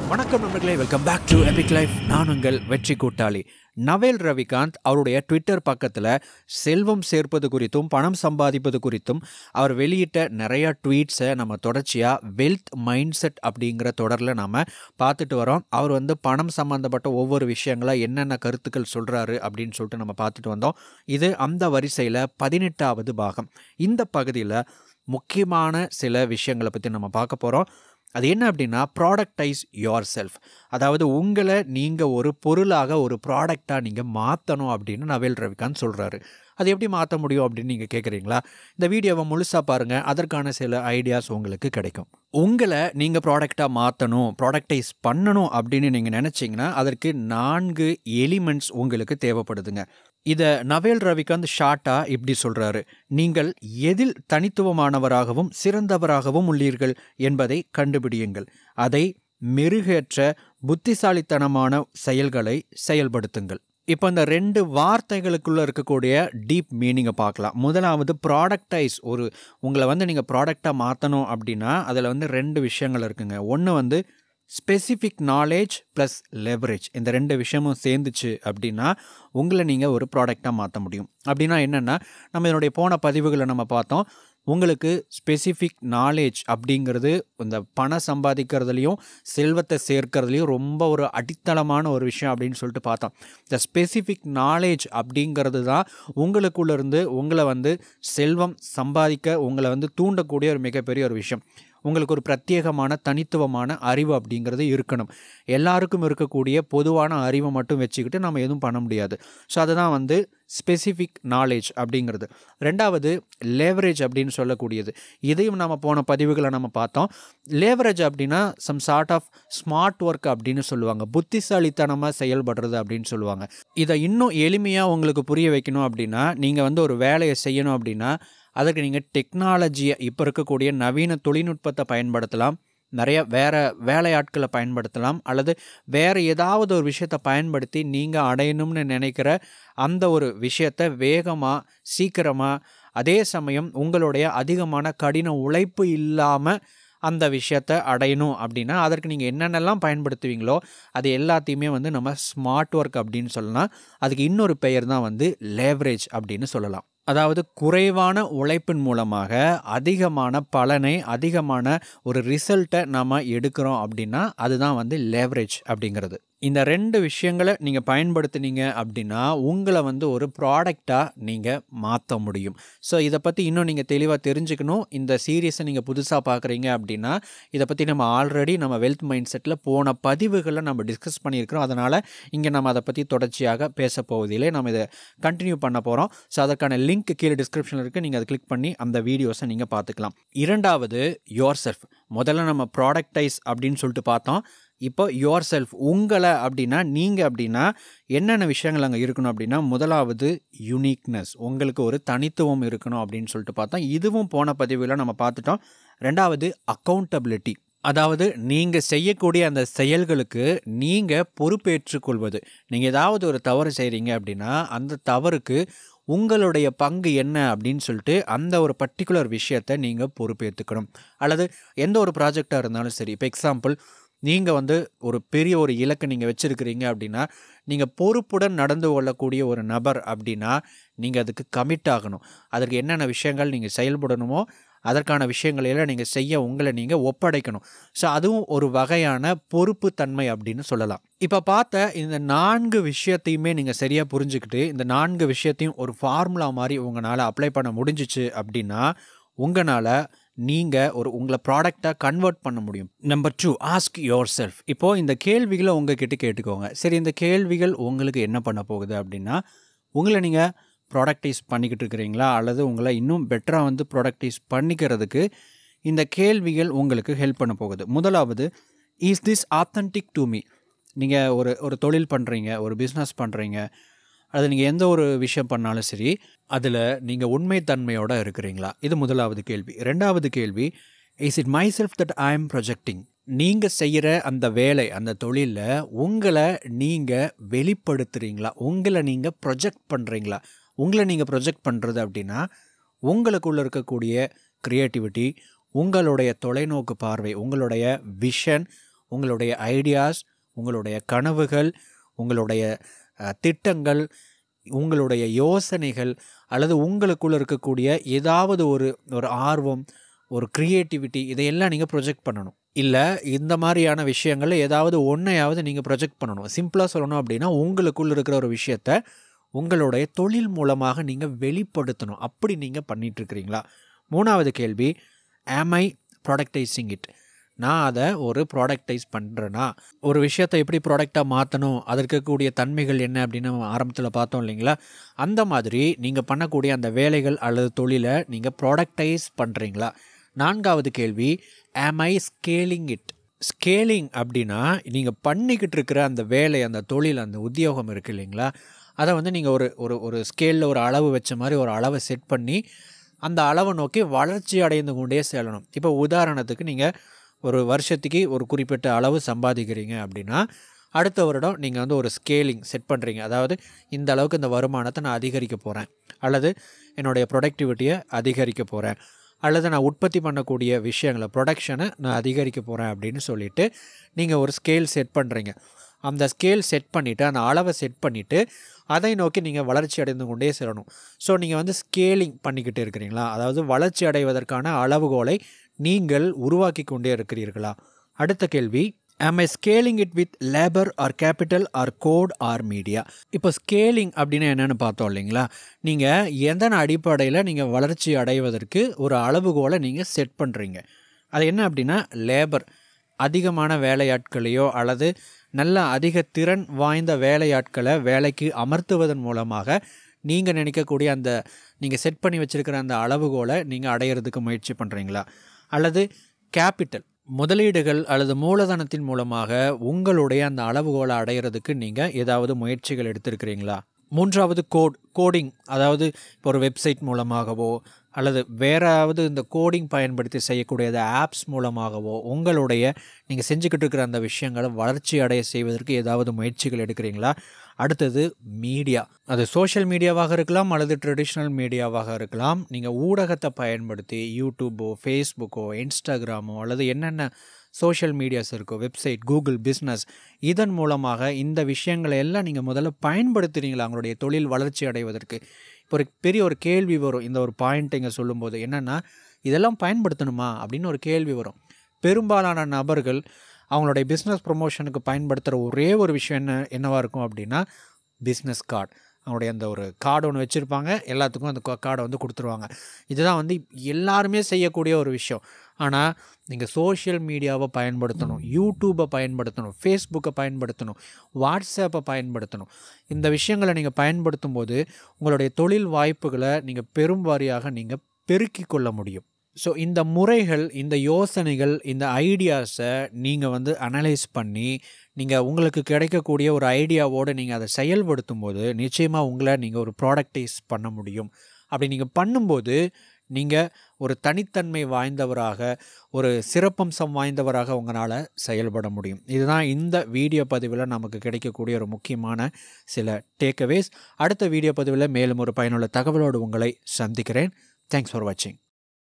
வணக்கம் நண்பர்களே welcome back to epic life நான் உங்கள் வெற்றி கூட்டாளி நவேல் ரவிகாந்த் அவருடைய ட்விட்டர் பக்கத்தில் செல்வம் சேர்ப்பது குறித்தும் பணம் சம்பாதிப்பது குறித்தும் அவர் வெளியிட்ட நிறைய ட்வீட்ஸை நம்ம தொடர்ச்சியாக வெல்த் மைண்ட் செட் அப்படிங்கிற தொடரில் நாம் பார்த்துட்டு வரோம் அவர் வந்து பணம் சம்மந்தப்பட்ட ஒவ்வொரு விஷயங்களா என்னென்ன கருத்துக்கள் சொல்கிறாரு அப்படின்னு சொல்லிட்டு நம்ம பார்த்துட்டு வந்தோம் இது அந்த வரிசையில் பதினெட்டாவது பாகம் இந்த பகுதியில் முக்கியமான சில விஷயங்களை பற்றி நம்ம பார்க்க போகிறோம் அது என்ன அப்படின்னா ப்ராடக்டைஸ் யோர் செல்ஃப் அதாவது உங்களை நீங்கள் ஒரு பொருளாக ஒரு ப்ராடக்டாக நீங்கள் மாற்றணும் அப்படின்னு நவேல் ரவிகாந்த் சொல்கிறாரு அது எப்படி மாற்ற முடியும் அப்படின்னு நீங்கள் கேட்குறீங்களா இந்த வீடியோவை முழுசாக பாருங்கள் அதற்கான சில ஐடியாஸ் உங்களுக்கு கிடைக்கும் உங்களை நீங்கள் ப்ராடக்டாக மாற்றணும் ப்ராடக்டைஸ் பண்ணணும் அப்படின்னு நீங்கள் நினச்சிங்கன்னா அதற்கு நான்கு எலிமெண்ட்ஸ் உங்களுக்கு தேவைப்படுதுங்க இதை நவேல் ரவிகாந்த் ஷார்ட்டாக இப்படி சொல்கிறாரு நீங்கள் எதில் தனித்துவமானவராகவும் சிறந்தவராகவும் உள்ளீர்கள் என்பதை கண்டுபிடியுங்கள் அதை மெருகேற்ற புத்திசாலித்தனமான செயல்களை செயல்படுத்துங்கள் இப்போ இந்த ரெண்டு வார்த்தைகளுக்குள்ளே இருக்கக்கூடிய டீப் மீனிங்கை பார்க்கலாம் முதலாவது ப்ராடக்டைஸ் ஒரு உங்களை வந்து நீங்கள் ப்ராடக்டாக மாற்றணும் அப்படின்னா அதில் வந்து ரெண்டு விஷயங்கள் இருக்குங்க ஒன்று வந்து ஸ்பெசிஃபிக் நாலேஜ் ப்ளஸ் லெவரேஜ் இந்த ரெண்டு விஷயமும் சேர்ந்துச்சு அப்படின்னா உங்களை நீங்கள் ஒரு ப்ராடக்டாக மாற்ற முடியும் அப்படின்னா என்னென்னா நம்ம இதனுடைய போன பதிவுகளை நம்ம பார்த்தோம் உங்களுக்கு ஸ்பெசிஃபிக் நாலேஜ் அப்படிங்கிறது இந்த பணம் சம்பாதிக்கிறதுலையும் செல்வத்தை சேர்க்கறதுலையும் ரொம்ப ஒரு அடித்தளமான ஒரு விஷயம் அப்படின்னு சொல்லிட்டு பார்த்தோம் இந்த ஸ்பெசிஃபிக் நாலேஜ் அப்படிங்கிறது தான் உங்களுக்குள்ளேருந்து உங்களை வந்து செல்வம் சம்பாதிக்க உங்களை வந்து தூண்டக்கூடிய ஒரு மிகப்பெரிய ஒரு விஷயம் உங்களுக்கு ஒரு பிரத்யேகமான தனித்துவமான அறிவு அப்படிங்கிறது இருக்கணும் எல்லாருக்கும் இருக்கக்கூடிய பொதுவான அறிவை மட்டும் வச்சுக்கிட்டு நம்ம எதுவும் பண்ண முடியாது ஸோ அதுதான் வந்து ஸ்பெசிஃபிக் நாலேஜ் அப்படிங்கிறது ரெண்டாவது லேவரேஜ் அப்படின்னு சொல்லக்கூடியது இதையும் நம்ம போன பதிவுகளை நம்ம பார்த்தோம் லேவரேஜ் அப்படின்னா some sort of smart work அப்படின்னு சொல்லுவாங்க புத்திசாலித்தனமாக செயல்படுறது அப்படின்னு சொல்லுவாங்க இதை இன்னும் எளிமையாக உங்களுக்கு புரிய வைக்கணும் அப்படின்னா நீங்கள் வந்து ஒரு வேலையை செய்யணும் அப்படின்னா அதற்கு நீங்கள் டெக்னாலஜியை இப்போ இருக்கக்கூடிய நவீன தொழில்நுட்பத்தை பயன்படுத்தலாம் நிறைய வேறு வேலையாட்களை பயன்படுத்தலாம் அல்லது வேறு ஏதாவது ஒரு விஷயத்தை பயன்படுத்தி நீங்கள் அடையணும்னு நினைக்கிற அந்த ஒரு விஷயத்தை வேகமாக சீக்கிரமாக அதே சமயம் உங்களுடைய அதிகமான கடின உழைப்பு இல்லாமல் அந்த விஷயத்தை அடையணும் அப்படின்னா அதற்கு நீங்கள் என்னென்னலாம் பயன்படுத்துவீங்களோ அது எல்லாத்தையுமே வந்து நம்ம ஸ்மார்ட் ஒர்க் அப்படின்னு சொல்லலாம் அதுக்கு இன்னொரு பெயர் தான் வந்து லேவரேஜ் அப்படின்னு சொல்லலாம் அதாவது குறைவான உழைப்பின் மூலமாக அதிகமான பலனை அதிகமான ஒரு ரிசல்ட்டை நம்ம எடுக்கிறோம் அப்படின்னா அதுதான் வந்து லேவரேஜ் அப்படிங்கிறது இந்த ரெண்டு விஷயங்களை நீங்கள் பயன்படுத்துனீங்க அப்படின்னா உங்களை வந்து ஒரு ப்ராடக்டாக நீங்கள் மாற்ற முடியும் ஸோ இதை பற்றி இன்னும் நீங்கள் தெளிவாக தெரிஞ்சுக்கணும் இந்த சீரியஸை நீங்கள் புதுசாக பார்க்குறீங்க அப்படின்னா இதை பற்றி நம்ம ஆல்ரெடி நம்ம வெல்த் மைண்ட் செட்டில் போன பதிவுகளை நம்ம டிஸ்கஸ் பண்ணியிருக்கிறோம் அதனால் இங்கே நம்ம அதை பற்றி தொடர்ச்சியாக பேச போவதில்லை நம்ம இதை கண்டினியூ பண்ண போகிறோம் ஸோ அதற்கான லிங்க் கீழே டிஸ்கிரிப்ஷனில் இருக்குது நீங்கள் அதை கிளிக் பண்ணி அந்த வீடியோஸை நீங்கள் பார்த்துக்கலாம் இரண்டாவது யோர் செல்ஃப் முதல்ல நம்ம ப்ராடக்டைஸ் அப்படின்னு சொல்லிட்டு பார்த்தோம் இப்போ யோர் செல்ஃப் உங்களை அப்படின்னா நீங்கள் அப்படின்னா என்னென்ன விஷயங்கள் அங்கே இருக்கணும் அப்படின்னா முதலாவது யுனிக்னஸ் உங்களுக்கு ஒரு தனித்துவம் இருக்கணும் அப்படின்னு சொல்லிட்டு பார்த்தோம் இதுவும் போன பதிவில் நம்ம பார்த்துட்டோம் ரெண்டாவது அக்கௌண்டபிலிட்டி அதாவது நீங்கள் செய்யக்கூடிய அந்த செயல்களுக்கு நீங்கள் பொறுப்பேற்றுக்கொள்வது நீங்கள் ஏதாவது ஒரு தவறு செய்கிறீங்க அப்படின்னா அந்த தவறுக்கு உங்களுடைய பங்கு என்ன அப்படின்னு சொல்லிட்டு அந்த ஒரு பர்டிகுலர் விஷயத்தை நீங்கள் பொறுப்பேற்றுக்கணும் அல்லது எந்த ஒரு ப்ராஜெக்டாக இருந்தாலும் சரி இப்போ எக்ஸாம்பிள் நீங்கள் வந்து ஒரு பெரிய ஒரு இலக்கை நீங்கள் வச்சுருக்கிறீங்க அப்படின்னா நீங்கள் பொறுப்புடன் நடந்து கொள்ளக்கூடிய ஒரு நபர் அப்படின்னா நீங்கள் அதுக்கு கமிட் ஆகணும் அதற்கு என்னென்ன விஷயங்கள் நீங்கள் செயல்படணுமோ அதற்கான விஷயங்களையெல்லாம் நீங்கள் செய்ய உங்களை நீங்கள் ஒப்படைக்கணும் ஸோ அதுவும் ஒரு வகையான பொறுப்பு தன்மை அப்படின்னு சொல்லலாம் இப்போ பார்த்த இந்த நான்கு விஷயத்தையுமே நீங்கள் சரியாக புரிஞ்சுக்கிட்டு இந்த நான்கு விஷயத்தையும் ஒரு ஃபார்முலா மாதிரி உங்களால் அப்ளை பண்ண முடிஞ்சிச்சு அப்படின்னா உங்களால் நீங்கள் ஒரு உங்களை ப்ராடக்டாக கன்வெர்ட் பண்ண முடியும் number two ask yourself இப்போது இந்த கேள்விகளை உங்ககிட்ட கேட்டுக்கோங்க சரி இந்த கேள்விகள் உங்களுக்கு என்ன பண்ண போகுது அப்படின்னா உங்களை நீங்கள் ப்ராடக்டைஸ் பண்ணிக்கிட்டு இருக்கிறீங்களா அல்லது உங்களை இன்னும் பெட்டராக வந்து ப்ராடக்டைஸ் பண்ணிக்கிறதுக்கு இந்த கேள்விகள் உங்களுக்கு ஹெல்ப் பண்ண போகுது முதலாவது is this authentic to me நீங்கள் ஒரு ஒரு தொழில் பண்ணுறீங்க ஒரு பிஸ்னஸ் பண்ணுறீங்க அது நீங்கள் எந்த ஒரு விஷயம் பண்ணாலும் சரி அதில் நீங்கள் உண்மைத்தன்மையோடு இருக்கிறீங்களா இது முதலாவது கேள்வி ரெண்டாவது கேள்வி is it myself that I am projecting நீங்கள் செய்கிற அந்த வேலை அந்த தொழிலில் உங்களை நீங்கள் வெளிப்படுத்துகிறீங்களா உங்களை நீங்கள் ப்ரொஜெக்ட் பண்ணுறீங்களா உங்களை நீங்கள் ப்ரொஜெக்ட் பண்ணுறது அப்படின்னா உங்களுக்குள்ளே இருக்கக்கூடிய க்ரியேட்டிவிட்டி உங்களுடைய தொலைநோக்கு பார்வை உங்களுடைய விஷன் உங்களுடைய ஐடியாஸ் உங்களுடைய கனவுகள் உங்களுடைய அஹ், திட்டங்கள் உங்களுடைய யோசனைகள் அல்லது உங்களுக்குள்ள இருக்கக்கூடிய ஏதாவது ஒரு ஒரு ஆர்வம் ஒரு க்ரியேட்டிவிட்டி இதையெல்லாம் நீங்கள் ப்ரொஜெக்ட் பண்ணணும் இல்லை இந்த மாதிரியான விஷயங்களில் ஏதாவது ஒன்றையாவது நீங்கள் ப்ரொஜெக்ட் பண்ணணும் சிம்பிளாக சொல்லணும் அப்படின்னா உங்களுக்குள்ள இருக்கிற ஒரு விஷயத்த உங்களுடைய தொழில் மூலமாக நீங்கள் வெளிப்படுத்தணும் அப்படி நீங்கள் பண்ணிட்டு இருக்கிறீங்களா மூணாவது கேள்வி am ஐ ப்ராடக்டைசிங் இட் நான் அதை ஒரு ப்ராடக்டைஸ் பண்ணுறேன்னா ஒரு விஷயத்தை எப்படி ப்ராடக்டாக மாற்றணும் அதற்கு இருக்கக்கூடிய தன்மைகள் என்ன அப்படின்னு நம்ம ஆரம்பத்தில் பார்த்தோம் இல்லைங்களா அந்த மாதிரி நீங்கள் பண்ணக்கூடிய அந்த வேலைகள் அல்லது தொழிலை நீங்கள் ப்ராடக்டைஸ் பண்ணுறீங்களா நான்காவது கேள்வி am I scaling it scaling அப்படின்னா நீங்கள் பண்ணிக்கிட்டு இருக்கிற அந்த வேலை அந்த தொழில் அந்த உத்தியோகம் இருக்குது இல்லைங்களா அதை வந்து நீங்கள் ஒரு ஒரு ஒரு ஸ்கேலில் ஒரு அளவு வச்ச மாதிரி ஒரு அளவை செட் பண்ணி அந்த அளவை நோக்கி வளர்ச்சி அடைந்து கொண்டே செல்லணும் இப்போ உதாரணத்துக்கு நீங்கள் ஒரு வருஷத்துக்கு ஒரு குறிப்பிட்ட அளவு சம்பாதிக்கிறீங்க அப்படின்னா அடுத்த வருடம் நீங்கள் வந்து ஒரு ஸ்கேலிங் செட் பண்ணுறீங்க அதாவது இந்த அளவுக்கு இந்த வருமானத்தை நான் அதிகரிக்க போகிறேன் அல்லது என்னுடைய ப்ரொடக்டிவிட்டியை அதிகரிக்க போகிறேன் அல்லது நான் உற்பத்தி பண்ணக்கூடிய விஷயங்களை ப்ரொடக்ஷனை நான் அதிகரிக்க போகிறேன் அப்படின்னு சொல்லிட்டு நீங்கள் ஒரு ஸ்கேல் செட் பண்ணுறீங்க அந்த ஸ்கேல் செட் பண்ணிவிட்டு அந்த அளவை செட் பண்ணிவிட்டு அதை நோக்கி நீங்கள் வளர்ச்சி அடைந்து கொண்டே செல்லணும் ஸோ நீங்கள் வந்து ஸ்கேலிங் பண்ணிக்கிட்டு இருக்கிறீங்களா அதாவது வளர்ச்சி அடைவதற்கான அளவுகோலை நீங்கள் உருவாக்கி கொண்டே இருக்கிறீர்களா அடுத்த கேள்வி am I scaling it with labour or capital or code or media இப்போ ஸ்கேலிங் அப்படின்னு என்னென்னு பார்த்தோம் இல்லைங்களா நீங்கள் எதன் அடிப்படையில் நீங்கள் வளர்ச்சி அடைவதற்கு ஒரு அளவுகோலை நீங்கள் செட் பண்ணுறீங்க அது என்ன அப்படின்னா லேபர் அதிகமான வேலையாட்களையோ அல்லது நல்ல அதிக திறன் வாய்ந்த வேலையாட்களை வேலைக்கு அமர்த்துவதன் மூலமாக நீங்கள் நினைக்கக்கூடிய அந்த நீங்கள் செட் பண்ணி வச்சுருக்கிற அந்த அளவுகோலை நீங்கள் அடையிறதுக்கு முயற்சி பண்ணுறீங்களா அல்லது கேபிட்டல் முதலீடுகள் அல்லது மூலதனத்தின் மூலமாக உங்களுடைய அந்த அளவுகோலை அடையிறதுக்கு நீங்கள் ஏதாவது முயற்சிகள் எடுத்திருக்கிறீங்களா மூன்றாவது கோட் கோடிங் அதாவது இப்போ ஒரு வெப்சைட் மூலமாகவோ அல்லது வேறாவது இந்த கோடிங் பயன்படுத்தி செய்யக்கூடிய ஆப்ஸ் மூலமாகவோ உங்களுடைய நீங்கள் செஞ்சுக்கிட்டு இருக்கிற அந்த விஷயங்களை வளர்ச்சி அடைய செய்வதற்கு ஏதாவது முயற்சிகள் எடுக்கிறீங்களா அடுத்தது மீடியா அது சோஷியல் மீடியாவாக இருக்கலாம் அல்லது ட்ரெடிஷ்னல் மீடியாவாக இருக்கலாம் நீங்கள் ஊடகத்தை பயன்படுத்தி யூடியூப்போ ஃபேஸ்புக்கோ இன்ஸ்டாகிராமோ அல்லது என்னென்ன சோஷியல் மீடியாஸ் இருக்கோ வெப்சைட் கூகுள் பிஸ்னஸ் இதன் மூலமாக இந்த விஷயங்களை எல்லாம் நீங்கள் முதல்ல பயன்படுத்துகிறீங்களா உங்களுடைய தொழில் வளர்ச்சி அடைவதற்கு இப்போ ஒரு பெரிய ஒரு கேள்வி வரும் இந்த ஒரு பாயிண்ட் இங்கே சொல்லும்போது என்னென்னா இதெல்லாம் பயன்படுத்தணுமா அப்படின்னு ஒரு கேள்வி வரும் பெரும்பாலான நபர்கள் அவங்களுடைய பிஸ்னஸ் ப்ரொமோஷனுக்கு பயன்படுத்துகிற ஒரே ஒரு விஷயம் என்ன என்னவாக இருக்கும் அப்படின்னா பிஸ்னஸ் கார்டு அவங்களுடைய அந்த ஒரு கார்டு ஒன்று வச்சுருப்பாங்க எல்லாத்துக்கும் அந்த கார்டை வந்து கொடுத்துருவாங்க இதுதான் வந்து எல்லாருமே செய்யக்கூடிய ஒரு விஷயம் ஆனால் நீங்கள் சோஷியல் மீடியாவை பயன்படுத்தணும் யூடியூப்பை பயன்படுத்தணும் ஃபேஸ்புக்கை பயன்படுத்தணும் வாட்ஸ்அப்பை பயன்படுத்தணும் இந்த விஷயங்களை நீங்கள் பயன்படுத்தும் போது உங்களுடைய தொழில் வாய்ப்புகளை நீங்கள் பெரும் வாரியாக நீங்கள் பெருக்கிக் கொள்ள முடியும் ஸோ இந்த முறைகள் இந்த யோசனைகள் இந்த ஐடியாஸை நீங்கள் வந்து அனலைஸ் பண்ணி நீங்கள் உங்களுக்கு கிடைக்கக்கூடிய ஒரு ஐடியாவோடு நீங்கள் அதை செயல்படுத்தும் போது நிச்சயமாக உங்களை நீங்கள் ஒரு ப்ராடக்டைஸ் பண்ண முடியும் அப்படி நீங்கள் பண்ணும்போது நீங்கள் ஒரு தனித்தன்மை வாய்ந்தவராக ஒரு சிறப்பம்சம் வாய்ந்தவராக உங்களால் செயல்பட முடியும் இதுதான் இந்த வீடியோ பதிவில் நமக்கு கிடைக்கக்கூடிய ஒரு முக்கியமான சில டேக்அவேஸ் அடுத்த வீடியோ பதிவில் மேலும் ஒரு பயனுள்ள தகவலோடு உங்களை சந்திக்கிறேன் தேங்க்ஸ் ஃபார் வாட்சிங்